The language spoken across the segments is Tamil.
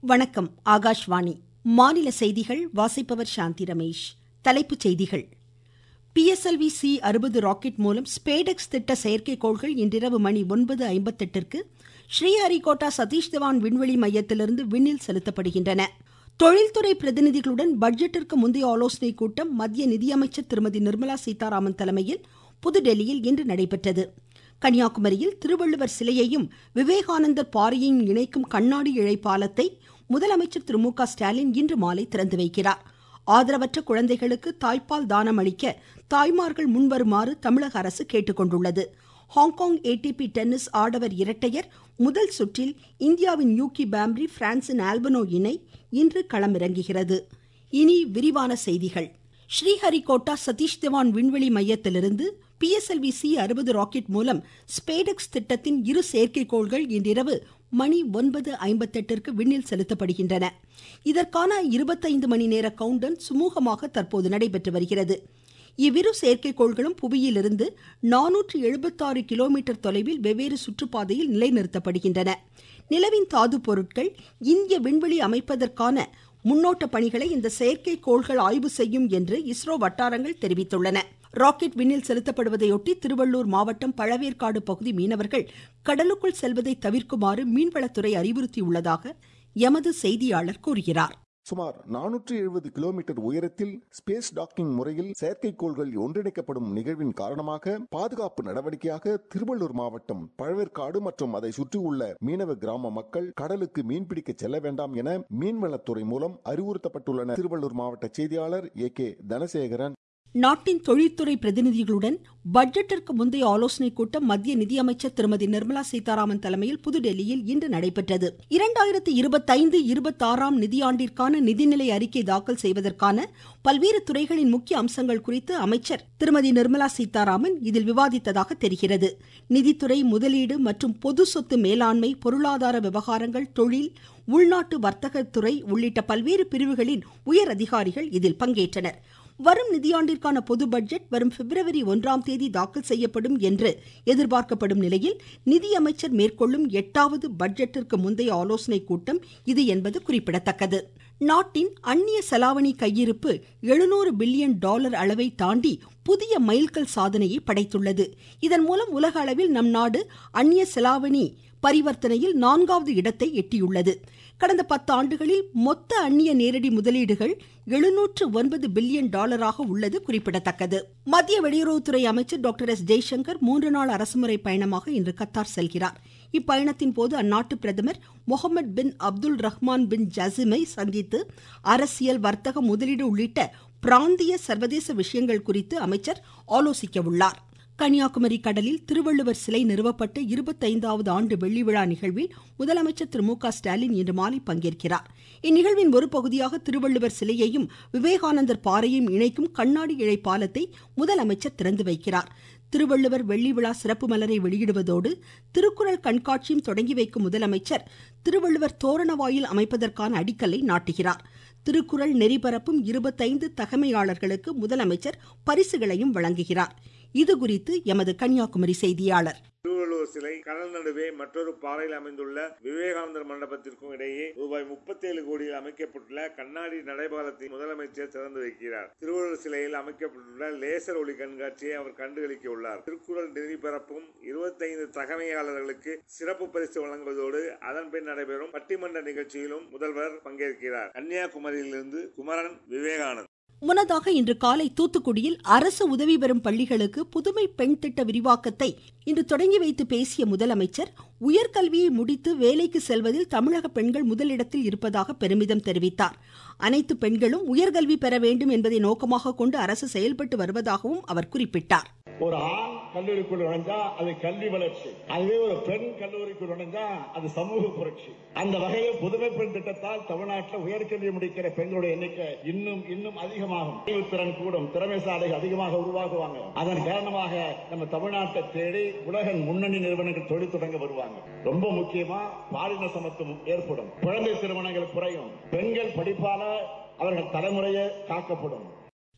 வணக்கம் ஆகாஷ்வாணி மாநில செய்திகள் வாசிப்பவர் சாந்தி ரமேஷ் தலைப்புச் செய்திகள் பிஎஸ்எல்வி சி அறுபது ராக்கெட் மூலம் ஸ்பேடெக்ஸ் திட்ட செயற்கைக்கோள்கள் இன்றிரவு மணி ஒன்பது ஐம்பத்தெட்டிற்கு ஸ்ரீஹரிகோட்டா சதீஷ் தவான் விண்வெளி மையத்திலிருந்து விண்ணில் செலுத்தப்படுகின்றன தொழில்துறை பிரதிநிதிகளுடன் பட்ஜெட்டிற்கு முந்தைய ஆலோசனைக் கூட்டம் மத்திய நிதியமைச்சர் திருமதி நிர்மலா சீதாராமன் தலைமையில் புதுடெல்லியில் இன்று நடைபெற்றது கன்னியாகுமரியில் திருவள்ளுவர் சிலையையும் விவேகானந்தர் பாறையையும் இணைக்கும் கண்ணாடி இழை பாலத்தை முதலமைச்சர் திரு மு க ஸ்டாலின் இன்று மாலை திறந்து வைக்கிறார் ஆதரவற்ற குழந்தைகளுக்கு தாய்ப்பால் தானம் அளிக்க தாய்மார்கள் முன்வருமாறு தமிழக அரசு கேட்டுக்கொண்டுள்ளது ஹாங்காங் ஏடிபி டென்னிஸ் ஆடவர் இரட்டையர் முதல் சுற்றில் இந்தியாவின் யூகி பாம்ரி பிரான்சின் ஆல்பனோ இணை இன்று களமிறங்குகிறது இனி விரிவான செய்திகள் ஸ்ரீஹரிகோட்டா சதீஷ் தவான் விண்வெளி மையத்திலிருந்து பிஎஸ்எல்வி சி அறுபது ராக்கெட் மூலம் ஸ்பேடெக்ஸ் திட்டத்தின் இரு செயற்கைக்கோள்கள் இன்றிரவு மணி ஒன்பது ஐம்பத்தெட்டிற்கு விண்ணில் செலுத்தப்படுகின்றன இதற்கான இருபத்தைந்து மணி நேர கவுண்டவுன் சுமூகமாக தற்போது நடைபெற்று வருகிறது இவ்விரு செயற்கைக்கோள்களும் புவியிலிருந்து நானூற்று எழுபத்தாறு கிலோமீட்டர் தொலைவில் வெவ்வேறு சுற்றுப்பாதையில் நிலைநிறுத்தப்படுகின்றன நிலவின் தாது பொருட்கள் இந்திய விண்வெளி அமைப்பதற்கான முன்னோட்ட பணிகளை இந்த செயற்கைக்கோள்கள் ஆய்வு செய்யும் என்று இஸ்ரோ வட்டாரங்கள் தெரிவித்துள்ளன ராக்கெட் விண்ணில் செலுத்தப்படுவதையொட்டி திருவள்ளூர் மாவட்டம் பழவேற்காடு பகுதி மீனவர்கள் கடலுக்குள் செல்வதை தவிர்க்குமாறு மீன்வளத்துறை அறிவுறுத்தியுள்ளதாக எமது செய்தியாளர் கூறுகிறார் சுமார் நானூற்றி எழுபது கிலோமீட்டர் உயரத்தில் ஸ்பேஸ் டாக்கிங் முறையில் செயற்கைக்கோள்கள் ஒன்றிணைக்கப்படும் நிகழ்வின் காரணமாக பாதுகாப்பு நடவடிக்கையாக திருவள்ளூர் மாவட்டம் பழவேற்காடு மற்றும் அதை சுற்றியுள்ள மீனவ கிராம மக்கள் கடலுக்கு மீன்பிடிக்க செல்ல வேண்டாம் என மீன்வளத்துறை மூலம் அறிவுறுத்தப்பட்டுள்ளனர் திருவள்ளூர் மாவட்ட செய்தியாளர் ஏ கே தனசேகரன் நாட்டின் தொழில்துறை பிரதிநிதிகளுடன் பட்ஜெட்டிற்கு முந்தைய ஆலோசனைக் கூட்டம் மத்திய நிதியமைச்சர் திருமதி நிர்மலா சீதாராமன் தலைமையில் புதுடெல்லியில் இன்று நடைபெற்றது இரண்டாயிரத்து இருபத்தைந்து இருபத்தாறாம் நிதியாண்டிற்கான நிதிநிலை அறிக்கை தாக்கல் செய்வதற்கான பல்வேறு துறைகளின் முக்கிய அம்சங்கள் குறித்து அமைச்சர் திருமதி நிர்மலா சீதாராமன் இதில் விவாதித்ததாக தெரிகிறது நிதித்துறை முதலீடு மற்றும் பொது சொத்து மேலாண்மை பொருளாதார விவகாரங்கள் தொழில் உள்நாட்டு வர்த்தகத்துறை உள்ளிட்ட பல்வேறு பிரிவுகளின் உயர் அதிகாரிகள் இதில் பங்கேற்றனர் வரும் நிதியாண்டிற்கான பொது பட்ஜெட் வரும் பிப்ரவரி ஒன்றாம் தேதி தாக்கல் செய்யப்படும் என்று எதிர்பார்க்கப்படும் நிலையில் நிதியமைச்சர் மேற்கொள்ளும் எட்டாவது பட்ஜெட்டிற்கு முந்தைய ஆலோசனைக் கூட்டம் இது என்பது குறிப்பிடத்தக்கது நாட்டின் அந்நிய செலாவணி கையிருப்பு எழுநூறு பில்லியன் டாலர் அளவை தாண்டி புதிய மைல்கல் சாதனையை படைத்துள்ளது இதன் மூலம் உலக அளவில் நம் நாடு அந்நிய செலாவணி பரிவர்த்தனையில் நான்காவது இடத்தை எட்டியுள்ளது கடந்த பத்து ஆண்டுகளில் மொத்த அந்நிய நேரடி முதலீடுகள் எழுநூற்று ஒன்பது பில்லியன் டாலராக உள்ளது குறிப்பிடத்தக்கது மத்திய வெளியுறவுத்துறை அமைச்சர் டாக்டர் எஸ் ஜெய்சங்கர் மூன்று நாள் அரசுமுறை பயணமாக இன்று கத்தார் செல்கிறார் இப்பயணத்தின் போது அந்நாட்டு பிரதமர் முகமது பின் அப்துல் ரஹ்மான் பின் ஜசிமை சந்தித்து அரசியல் வர்த்தக முதலீடு உள்ளிட்ட பிராந்திய சர்வதேச விஷயங்கள் குறித்து அமைச்சர் ஆலோசிக்க உள்ளார் கன்னியாகுமரி கடலில் திருவள்ளுவர் சிலை நிறுவப்பட்ட இருபத்தைந்தாவது ஆண்டு வெள்ளி விழா நிகழ்வில் முதலமைச்சர் திரு மு க ஸ்டாலின் இன்று மாலை பங்கேற்கிறார் இந்நிகழ்வின் ஒரு பகுதியாக திருவள்ளுவர் சிலையையும் விவேகானந்தர் பாறையையும் இணைக்கும் கண்ணாடி இழை பாலத்தை முதலமைச்சர் திறந்து வைக்கிறார் திருவள்ளுவர் வெள்ளி விழா சிறப்பு மலரை வெளியிடுவதோடு திருக்குறள் கண்காட்சியும் தொடங்கி வைக்கும் முதலமைச்சர் திருவள்ளுவர் தோரணவாயில் அமைப்பதற்கான அடிக்கல்லை நாட்டுகிறார் திருக்குறள் நெறிபரப்பும் இருபத்தைந்து தகமையாளர்களுக்கு முதலமைச்சர் பரிசுகளையும் வழங்குகிறார் இது குறித்து எமது கன்னியாகுமரி செய்தியாளர் திருவள்ளுவர் சிலை கடல் நடுவே மற்றொரு பாறையில் அமைந்துள்ள விவேகானந்தர் மண்டபத்திற்கும் இடையே ரூபாய் முப்பத்தி ஏழு கோடியில் அமைக்கப்பட்டுள்ள கண்ணாடி நடைபாலத்தை முதலமைச்சர் திறந்து வைக்கிறார் திருவள்ளுவர் சிலையில் அமைக்கப்பட்டுள்ள லேசர் ஒளி கண்காட்சியை அவர் கண்டுகளிக்க உள்ளார் திருக்குறள் நெறி பரப்பும் இருபத்தைந்து தகமையாளர்களுக்கு சிறப்பு பரிசு வழங்குவதோடு அதன் பின் நடைபெறும் பட்டிமன்ற நிகழ்ச்சியிலும் முதல்வர் பங்கேற்கிறார் கன்னியாகுமரியிலிருந்து குமரன் விவேகானந்த் முன்னதாக இன்று காலை தூத்துக்குடியில் அரசு உதவி பெறும் பள்ளிகளுக்கு புதுமை பெண் திட்ட விரிவாக்கத்தை இன்று தொடங்கி வைத்து பேசிய முதலமைச்சர் உயர்கல்வியை முடித்து வேலைக்கு செல்வதில் தமிழக பெண்கள் முதலிடத்தில் இருப்பதாக பெருமிதம் தெரிவித்தார் அனைத்து பெண்களும் உயர்கல்வி பெற வேண்டும் என்பதை நோக்கமாக கொண்டு அரசு செயல்பட்டு வருவதாகவும் அவர் குறிப்பிட்டார் ஒரு ஆண் கல்லூரிக்குள் நுழைஞ்சா அது கல்வி வளர்ச்சி அதுவே ஒரு பெண் கல்லூரிக்குள் நுழைஞ்சா அது சமூக புரட்சி அந்த வகையில் புதுமை பெண் திட்டத்தால் தமிழ்நாட்டில் உயர்கல்வி முடிக்கிற பெண்களுடைய எண்ணிக்கை இன்னும் இன்னும் அதிகமாகும் அறிவுத்திறன் கூடும் திறமைசாலைகள் அதிகமாக உருவாகுவாங்க அதன் காரணமாக நம்ம தமிழ்நாட்டை தேடி உலக முன்னணி நிறுவனங்கள் தொழில் தொடங்க வருவாங்க ரொம்ப முக்கியமா பாலின சமத்துவம் ஏற்படும் குழந்தை திருமணங்கள் குறையும் பெண்கள் படிப்பால அவர்கள் தலைமுறையே காக்கப்படும்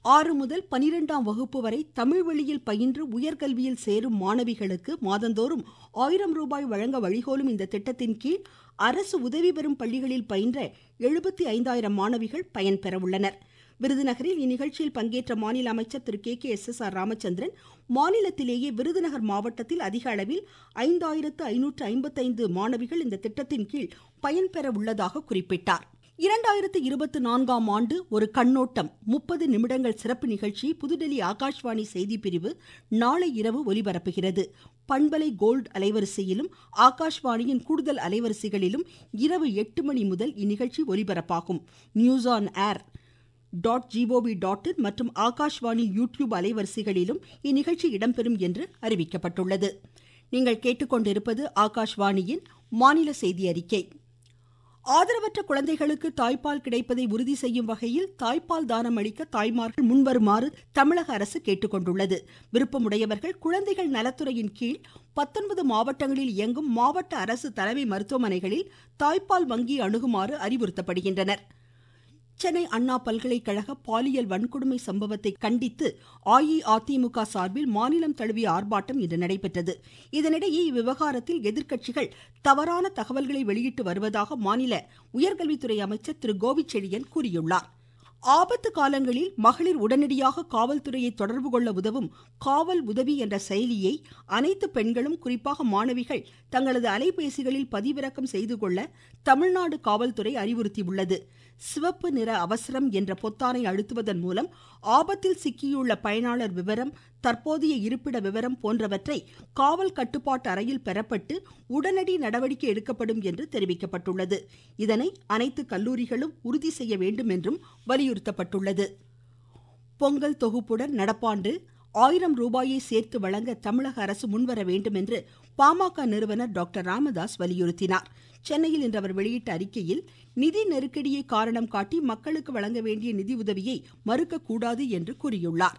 ஆறு முதல் பனிரெண்டாம் வகுப்பு வரை தமிழ் வழியில் பயின்று உயர்கல்வியில் சேரும் மாணவிகளுக்கு மாதந்தோறும் ஆயிரம் ரூபாய் வழங்க வழிகோலும் இந்த திட்டத்தின் கீழ் அரசு உதவி பெறும் பள்ளிகளில் பயின்ற எழுபத்தி ஐந்தாயிரம் மாணவிகள் பயன்பெற உள்ளனர் விருதுநகரில் இந்நிகழ்ச்சியில் பங்கேற்ற மாநில அமைச்சர் திரு K K S S R Ramachandran மாநிலத்திலேயே விருதுநகர் மாவட்டத்தில் அதிக அளவில் ஐந்தாயிரத்து ஐநூற்று ஐம்பத்தைந்து மாணவிகள் இந்த திட்டத்தின் கீழ் பயன்பெற உள்ளதாக குறிப்பிட்டார் இரண்டாயிரத்து இருபத்தி நான்காம் ஆண்டு ஒரு கண்ணோட்டம் முப்பது நிமிடங்கள் சிறப்பு நிகழ்ச்சி புதுடெல்லி ஆகாஷ்வாணி செய்தி பிரிவு நாளை இரவு ஒலிபரப்புகிறது பண்பலை கோல்டு அலைவரிசையிலும் ஆகாஷ்வாணியின் கூடுதல் அலைவரிசைகளிலும் இரவு எட்டு மணி முதல் இந்நிகழ்ச்சி ஒலிபரப்பாகும் news on air dot GOV dot in மற்றும் ஆகாஷ்வாணி யூடியூப் அலைவரிசைகளிலும் இந்நிகழ்ச்சி இடம்பெறும் என்று அறிவிக்கப்பட்டுள்ளது நீங்கள் கேட்டுக்கொண்டிருப்பது ஆகாஷ்வாணியின் மாநில செய்தி அறிக்கை ஆதரவற்ற குழந்தைகளுக்கு தாய்ப்பால் கிடைப்பதை உறுதி செய்யும் வகையில் தாய்ப்பால் தானம் அளிக்க தாய்மார்கள் முன்வருமாறு தமிழக அரசு கேட்டுக்கொண்டுள்ளது விருப்பமுடையவர்கள் குழந்தைகள் நலத்துறையின் கீழ் பத்தொன்பது மாவட்டங்களில் இயங்கும் மாவட்ட அரசு தலைமை மருத்துவமனைகளில் தாய்ப்பால் வங்கி அணுகுமாறு அறிவுறுத்தப்படுகின்றனர் சென்னை அண்ணா பல்கலைக்கழக பாலியல் வன்கொடுமை சம்பவத்தை கண்டித்து அஇஅதிமுக சார்பில் மாநிலம் தழுவிய ஆர்ப்பாட்டம் இன்று நடைபெற்றது இதனிடையே இவ்விவகாரத்தில் எதிர்க்கட்சிகள் தவறான தகவல்களை வெளியிட்டு வருவதாக மாநில உயர்கல்வித்துறை அமைச்சர் திரு கோவிச்செழியன் கூறியுள்ளார் ஆபத்து காலங்களில் மகளிர் உடனடியாக காவல்துறையை தொடர்பு கொள்ள உதவும் காவல் உதவி என்ற செயலியை அனைத்து பெண்களும் குறிப்பாக மாணவிகள் தங்களது அலைபேசிகளில் பதிவிறக்கம் செய்து கொள்ள தமிழ்நாடு காவல்துறை அறிவுறுத்தியுள்ளது சிவப்பு நிற அவசரம் என்ற பொத்தானை அழுத்துவதன் மூலம் ஆபத்தில் சிக்கியுள்ள பயனாளர் விவரம் தற்போதைய இருப்பிட விவரம் போன்றவற்றை காவல் கட்டுப்பாட்டு அறையில் பெறப்பட்டு உடனடி நடவடிக்கை எடுக்கப்படும் என்று தெரிவிக்கப்பட்டுள்ளது இதனை அனைத்து கல்லூரிகளும் உறுதி செய்ய வேண்டும் என்றும் வலியுறுத்தப்பட்டுள்ளது பொங்கல் தொகுப்புடன் நடப்பாண்டு ஆயிரம் ரூபாயை சேர்த்து வழங்க தமிழக அரசு முன்வர வேண்டும் என்று பாமக நிறுவனர் டாக்டர் ராமதாஸ் வலியுறுத்தினார் சென்னையில் இன்று அவர் வெளியிட்ட அறிக்கையில் நிதி நெருக்கடியை காரணம் காட்டி மக்களுக்கு வழங்க வேண்டிய நிதி உதவியை மறுக்கக்கூடாது என்று கூறியுள்ளார்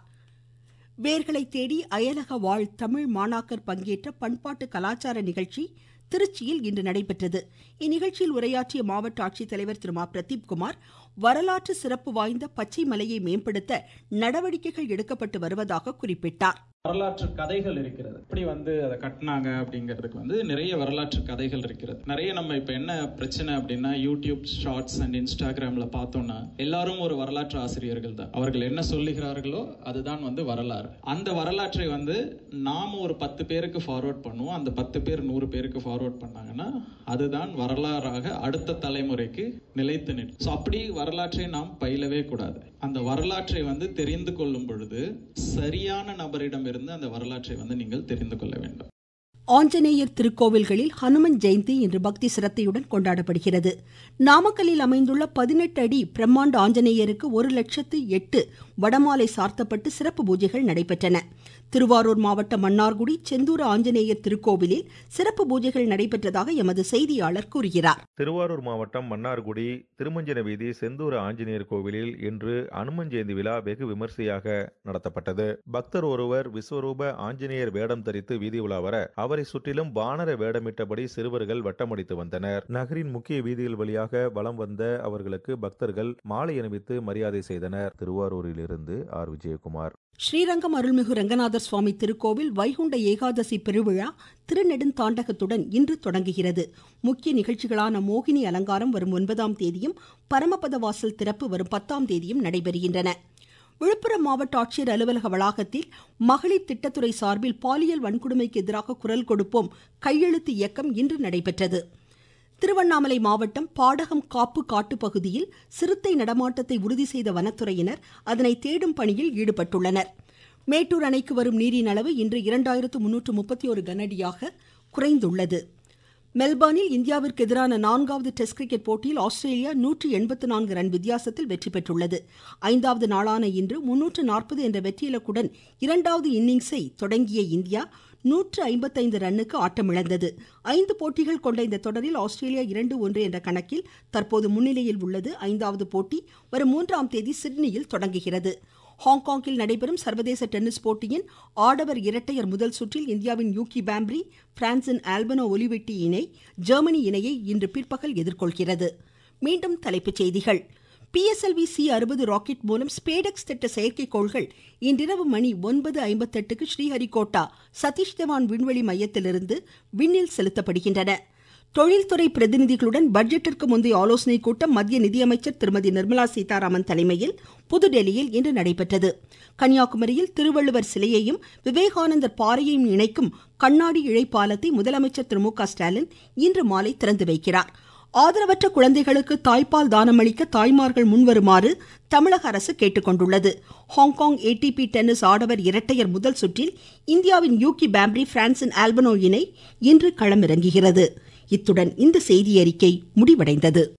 வேர்களை தேடி அயலக வாழ் தமிழ் மாணாக்கர் பங்கேற்ற பண்பாட்டு கலாச்சார நிகழ்ச்சி திருச்சியில் இன்று நடைபெற்றது இந்நிகழ்ச்சியில் உரையாற்றிய மாவட்ட ஆட்சித்தலைவர் திரு மா பிரதீப்குமார் வரலாற்று சிறப்பு வாய்ந்த பச்சை மலையை மேம்படுத்த நடவடிக்கைகள் எடுக்கப்பட்டு வருவதாக குறிப்பிட்டார் வரலாற்று கதைகள் இருக்கிறது எப்படி வந்து அதை கட்டினாங்க அப்படிங்கிறதுக்கு வந்து நிறைய வரலாற்று கதைகள் இருக்கிறது நிறைய நம்ம இப்ப என்ன பிரச்சனை அப்படின்னா யூடியூப் ஷார்ட்ஸ் அண்ட் இன்ஸ்டாகிராம்ல பார்த்தோம்னா எல்லாரும் ஒரு வரலாற்று ஆசிரியர்கள் தான் அவர்கள் என்ன சொல்லுகிறார்களோ அதுதான் வந்து வரலாறு அந்த வரலாற்றை வந்து நாம ஒரு பத்து பேருக்கு ஃபார்வர்ட் பண்ணுவோம் அந்த பத்து பேர் நூறு பேருக்கு ஃபார்வர்ட் பண்ணாங்கன்னா அதுதான் வரலாறாக அடுத்த தலைமுறைக்கு நிலைத்து நிற்கும் ஸோ அப்படி வரலாற்றை நாம் பயிலவே கூடாது அந்த வரலாற்றை வந்து தெரிந்து கொள்ளும் பொழுது சரியான நபரிடம் இருந்து அந்த வரலாற்றை வந்து நீங்கள் தெரிந்து கொள்ள வேண்டும் ஆஞ்சநேயர் திருக்கோவில்களில் ஹனுமன் ஜெயந்தி இன்று பக்தி சிரத்தையுடன் கொண்டாடப்படுகிறது நாமக்கல்லில் அமைந்துள்ள பதினெட்டு அடி பிரம்மாண்ட ஆஞ்சநேயருக்கு ஒரு லட்சத்து எட்டு வடமாலை சார்த்தப்பட்டு சிறப்பு பூஜைகள் நடைபெற்றன திருவாரூர் மாவட்டம் மன்னார்குடி செந்தூர ஆஞ்சநேயர் திருக்கோவிலில் சிறப்பு பூஜைகள் நடைபெற்றதாக எமது செய்தியாளர் கூறுகிறார் திருவாரூர் மாவட்டம் மன்னார்குடி திருமஞ்சன வீதி செந்தூர ஆஞ்சநேயர் கோவிலில் இன்று அனுமன் ஜெயந்தி விழா வெகு விமர்சையாக நடத்தப்பட்டது பக்தர் ஒருவர் விஸ்வரூப ஆஞ்சநேயர் வேடம் தரித்து வீதி உலா வர அவரை சுற்றிலும் வானர வேடமிட்டபடி சிறுவர்கள் வட்டமடித்து வந்தனர் நகரின் முக்கிய வீதிகள் வழியாக வலம் வந்த அவர்களுக்கு பக்தர்கள் மாலை அணிவித்து மரியாதை செய்தனர் திருவாரூரிலிருந்து ஆர் விஜயகுமார் ஸ்ரீரங்கம் அருள்மிகு ரங்கநாதர் சுவாமி திருக்கோவில் வைகுண்ட ஏகாதசி பெருவிழா திருநெடுந்தாண்டகத்துடன் இன்று தொடங்குகிறது முக்கிய நிகழ்ச்சிகளான மோகினி அலங்காரம் வரும் ஒன்பதாம் தேதியும் பரமபத வாசல் திறப்பு வரும் பத்தாம் தேதியும் நடைபெறுகின்றன விழுப்புரம் மாவட்ட ஆட்சியர் அலுவலக வளாகத்தில் மகளிர் திட்டத்துறை சார்பில் பாலியல் வன்கொடுமைக்கு எதிராக குரல் கொடுப்போம் கையெழுத்து இயக்கம் இன்று நடைபெற்றது திருவண்ணாமலை மாவட்டம் பாடகம் காப்பு காட்டு பகுதியில் சிறுத்தை நடமாட்டத்தை உறுதி செய்த வனத்துறையினர் அதனை தேடும் பணியில் ஈடுபட்டுள்ளனர் மேட்டூர் அணைக்கு வரும் நீரின் அளவு இன்று இரண்டாயிரத்து முன்னூற்று முப்பத்தி ஒரு கனஅடியாக குறைந்துள்ளது மெல்பர்னில் இந்தியாவிற்கு எதிரான நான்காவது டெஸ்ட் கிரிக்கெட் போட்டியில் ஆஸ்திரேலியா நூற்றி எண்பத்து நான்கு ரன் வித்தியாசத்தில் வெற்றி பெற்றுள்ளது ஐந்தாவது நாளான இன்று முன்னூற்று நாற்பது என்ற வெற்றி இலக்குடன் இரண்டாவது இன்னிங்ஸை தொடங்கிய இந்தியா நூற்று ஐம்பத்தைந்து ரன்னுக்கு ஆட்டமிழந்தது ஐந்து போட்டிகள் கொண்ட இந்த தொடரில் ஆஸ்திரேலியா இரண்டு ஒன்று என்ற கணக்கில் தற்போது முன்னிலையில் உள்ளது ஐந்தாவது போட்டி வரும் மூன்றாம் தேதி சிட்னியில் தொடங்குகிறது ஹாங்காங்கில் நடைபெறும் சர்வதேச டென்னிஸ் போட்டியின் ஆடவர் இரட்டையர் முதல் சுற்றில் இந்தியாவின் யூகி பாம்ப்ரி பிரான்சின் ஆல்பனோ ஒலிவெட்டி இணை ஜெர்மனி இணையை இன்று பிற்பகல் எதிர்கொள்கிறது மீண்டும் தலைப்புச் செய்திகள் பிஎஸ்எல்வி சி அறுபது ராக்கெட் மூலம் ஸ்பேடெக்ஸ் திட்ட செயற்கைக்கோள்கள் இன்றிரவு மணி ஒன்பது ஐம்பத்தெட்டுக்கு ஸ்ரீஹரிகோட்டா சதீஷ் தவான் விண்வெளி மையத்திலிருந்து விண்ணில் செலுத்தப்படுகின்றன தொழில்துறை பிரதிநிதிகளுடன் பட்ஜெட்டிற்கு முந்தைய ஆலோசனைக் கூட்டம் மத்திய நிதியமைச்சர் திருமதி நிர்மலா சீதாராமன் தலைமையில் புதுடெல்லியில் இன்று நடைபெற்றது கன்னியாகுமரியில் திருவள்ளுவர் சிலையையும் விவேகானந்தர் பாறையையும் இணைக்கும் கண்ணாடி இழைப்பாலத்தை முதலமைச்சர் திரு மு க ஸ்டாலின் இன்று மாலை திறந்து வைக்கிறார் ஆதரவற்ற குழந்தைகளுக்கு தாய்ப்பால் தானமளிக்க தாய்மார்கள் முன்வருமாறு தமிழக அரசு கேட்டுக்கொண்டுள்ளது ஹாங்காங் ஏடிபி டென்னிஸ் ஆடவர் இரட்டையர் முதல் சுற்றில் இந்தியாவின் யூகி பாம்ப்ரி பிரான்சின் ஆல்பனோ இணை இன்று களமிறங்குகிறது இத்துடன் இந்த செய்தியறிக்கை முடிவடைந்தது